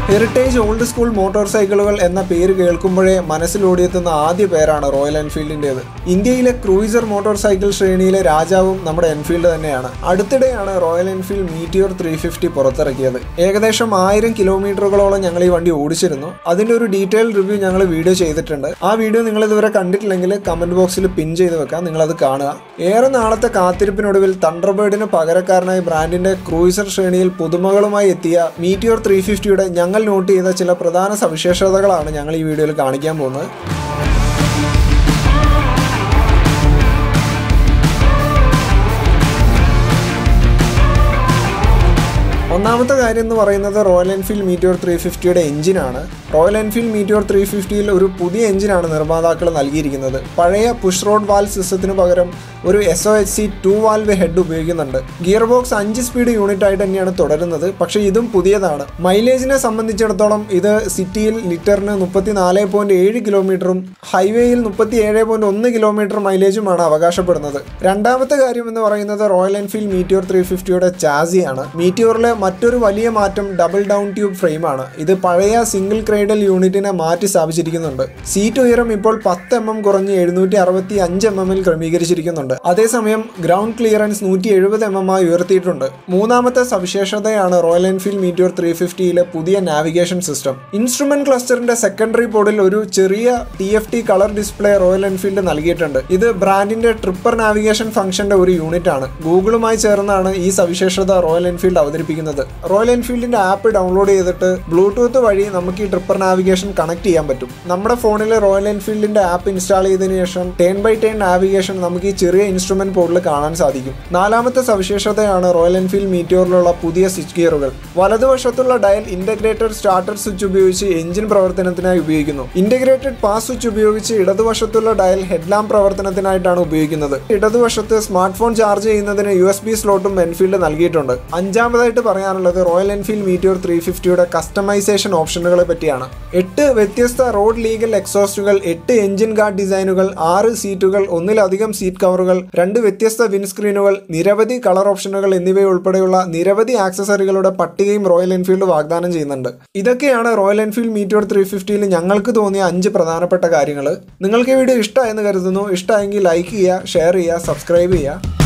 heritage old school motor സൈക്കിളുകൾ എന്ന പേര് കേൾക്കുമ്പോഴേ മനസ്സിലോടിയെത്തുന്ന ആദ്യ പേരാണ് റോയൽ എൻഫീൽഡിൻ്റേത് ഇന്ത്യയിലെ ക്രൂയിസർ മോട്ടോർ സൈക്കിൾ ശ്രേണിയിലെ രാജാവും നമ്മുടെ എൻഫീൽഡ് തന്നെയാണ് അടുത്തിടെയാണ് Royal Enfield Meteor three fifty പുറത്തിറക്കിയത് ഏകദേശം ആയിരം കിലോമീറ്ററുകളോളം ഞങ്ങൾ ഈ വണ്ടി ഓടിച്ചിരുന്നു അതിൻ്റെ ഒരു ഡീറ്റെയിൽ റിവ്യൂ ഞങ്ങൾ വീഡിയോ ചെയ്തിട്ടുണ്ട് ആ വീഡിയോ നിങ്ങൾ ഇതുവരെ കണ്ടിട്ടില്ലെങ്കിൽ കമൻറ്റ് ബോക്സിൽ പിൻ ചെയ്ത് വെക്കാം നിങ്ങളത് കാണുക ഏറെ നാളത്തെ കാത്തിരിപ്പിനൊടുവിൽ തണ്ടർബേർഡിന് പകരക്കാരനായി ബ്രാൻഡിന്റെ ക്രൂയിസർ ശ്രേണിയിൽ പുതുമകളുമായി എത്തിയ മീറ്റിയോർ ത്രീ ഫിഫ്റ്റിയുടെ ഞങ്ങൾ നോട്ട് ചെയ്ത ചില പ്രധാന സവിശേഷതകളാണ് ഞങ്ങൾ ഈ വീഡിയോയിൽ കാണിക്കാൻ പോകുന്നത് ഒന്നാമത്തെ കാര്യം എന്ന് പറയുന്നത് റോയൽ എൻഫീൽഡ് മീറ്റിയോർ ത്രീ ഫിഫ്റ്റിയുടെ എഞ്ചിനാണ് റോയൽ എൻഫീൽഡ് മീറ്റിയോർ ത്രീ ഫിഫ്റ്റിയിൽ ഒരു പുതിയ എഞ്ചിനാണ് നിർമ്മാതാക്കൾ നൽകിയിരിക്കുന്നത് പഴയ പുഷ് റോഡ് വാൽ സിസ്റ്റത്തിന് പകരം ഒരു S O H C two valve head ഉപയോഗിക്കുന്നുണ്ട് ഗിയർ ബോക്സ് അഞ്ച് സ്പീഡ് യൂണിറ്റ് ആയിട്ട് തന്നെയാണ് തുടരുന്നത് പക്ഷേ ഇതും പുതിയതാണ് മൈലേജിനെ സംബന്ധിച്ചിടത്തോളം ഇത് സിറ്റിയിൽ ലിറ്ററിന് മുപ്പത്തി നാല് പോയിന്റ് ഏഴ് കിലോമീറ്ററും ഹൈവേയിൽ മുപ്പത്തി ഏഴ് പോയിന്റ് ഒന്ന് കിലോമീറ്റർ മൈലേജുമാണ് അവകാശപ്പെടുന്നത് രണ്ടാമത്തെ കാര്യം എന്ന് പറയുന്നത് റോയൽ എൻഫീൽഡ് മീറ്റിയോർ ത്രീ ഫിഫ്റ്റിയുടെ ചാസിയാണ് മീറ്റിയോറിലെ മറ്റൊരു വലിയ മാറ്റം ഡബിൾ ഡൗൺ ട്യൂബ് ഫ്രെയിമാണ് ഇത് പഴയ സിംഗിൾ ക്രൈഡൽ യൂണിറ്റിനെ മാറ്റി സ്ഥാപിച്ചിരിക്കുന്നുണ്ട് സീറ്റ് ഉയരം ഇപ്പോൾ പത്ത് എം എം കുറഞ്ഞ് എഴുന്നൂറ്റി അറുപത്തി അഞ്ച് എം എമ്മിൽ ക്രമീകരിച്ചിരിക്കുന്നുണ്ട് അതേസമയം ഗ്രൗണ്ട് ക്ലിയറൻസ് നൂറ്റി എഴുപത് എം എം ആയി ഉയർത്തിയിട്ടുണ്ട് മൂന്നാമത്തെ സവിശേഷതയാണ് റോയൽ എൻഫീൽഡ് മീറ്റിയോർ ത്രീ ഫിഫ്റ്റിയിലെ പുതിയ നാവിഗേഷൻ സിസ്റ്റം ഇൻസ്ട്രുമെന്റ് ക്ലസ്റ്ററിന്റെ സെക്കൻഡറി ബോർഡിൽ ഒരു ചെറിയ T F T colour display Royal Enfield നൽകിയിട്ടുണ്ട് ഇത് ബ്രാൻഡിന്റെ ട്രിപ്പർ നാവിഗേഷൻ ഫംഗ്ഷന്റെ ഒരു യൂണിറ്റ് ആണ് ഗൂഗിളുമായി ചേർന്നാണ് ഈ സവിശേഷത റോയൽ എൻഫീൽഡ് അവതരിപ്പിക്കുന്നത് റോയൽ എൻഫീൽഡിന്റെ ആപ്പ് ഡൗൺലോഡ് ചെയ്തിട്ട് ബ്ലൂടൂത്ത് വഴി നമുക്ക് ഈ ട്രിപ്പർ നാവിഗേഷൻ കണക്ട് ചെയ്യാൻ പറ്റും നമ്മുടെ ഫോണിൽ റോയൽ എൻഫീൽഡിന്റെ ആപ്പ് ഇൻസ്റ്റാൾ ചെയ്തതിനു ശേഷം ടേൺ ബൈ ടേൺ നാവിഗേഷൻ നമുക്ക് ഈ ചെറിയ ഇൻസ്ട്രുമെന്റ് ബോർഡിൽ കാണാൻ സാധിക്കും നാലാമത്തെ സവിശേഷതയാണ് റോയൽ എൻഫീൽഡ് മീറ്റിയോറിലുള്ള പുതിയ സ്വിച്ച് ഗിയറുകൾ വലതുവശത്തുള്ള ഡയൽ ഇന്റഗ്രേറ്റഡ് സ്റ്റാർട്ടർ സ്വിച്ച് ഉപയോഗിച്ച് എഞ്ചിൻ പ്രവർത്തനത്തിനായി ഉപയോഗിക്കുന്നു ഇന്റഗ്രേറ്റഡ് പാസ് സ്വിച്ച് ഉപയോഗിച്ച് ഇടതുവശത്തുള്ള ഡയൽ ഹെഡ്ലാമ്പ് പ്രവർത്തനത്തിനായിട്ടാണ് ഉപയോഗിക്കുന്നത് ഇടതുവശത്ത് സ്മാർട്ട് ഫോൺ ചാർജ് ചെയ്യുന്നതിന് യു എസ് ബി സ്ലോട്ടും എൻഫീൽഡ് നൽകിയിട്ടുണ്ട് അഞ്ചാമതായിട്ട് പറയാനുള്ളത് റോയൽ എൻഫീൽഡ് മീറ്റിയോർ ത്രീ ഫിഫ്റ്റിയുടെ കസ്റ്റമൈസേഷൻ ഓപ്ഷനുകളെ പറ്റിയാണ് എട്ട് വ്യത്യസ്ത റോഡ് ലീഗൽ എക്സോസ്റ്റുകൾ എട്ട് എഞ്ചിൻ ഗാർഡ് ഡിസൈനുകൾ ആറ് സീറ്റുകൾ ഒന്നിലധികം സീറ്റ് കവറുകൾ രണ്ട് വ്യത്യസ്ത വിൻസ്ക്രീനുകൾ നിരവധി കളർ ഓപ്ഷനുകൾ എന്നിവയുൾപ്പെടെയുള്ള നിരവധി ആക്സസറികളുടെ പട്ടികയും റോയൽ എൻഫീൽഡ് വാഗ്ദാനം ചെയ്യുന്നുണ്ട് ഇതൊക്കെയാണ് റോയൽ എൻഫീൽഡ് മീറ്റിയോർ ത്രീ ഫിഫ്റ്റിയിൽ ഞങ്ങൾക്ക് തോന്നിയ അഞ്ച് പ്രധാനപ്പെട്ട കാര്യങ്ങൾ നിങ്ങൾക്ക് ഈ വീഡിയോ ഇഷ്ടമായെന്ന് കരുതുന്നു ഇഷ്ടമായെങ്കിൽ ലൈക്ക് ചെയ്യുക ഷെയർ ചെയ്യുക സബ്സ്ക്രൈബ് ചെയ്യുക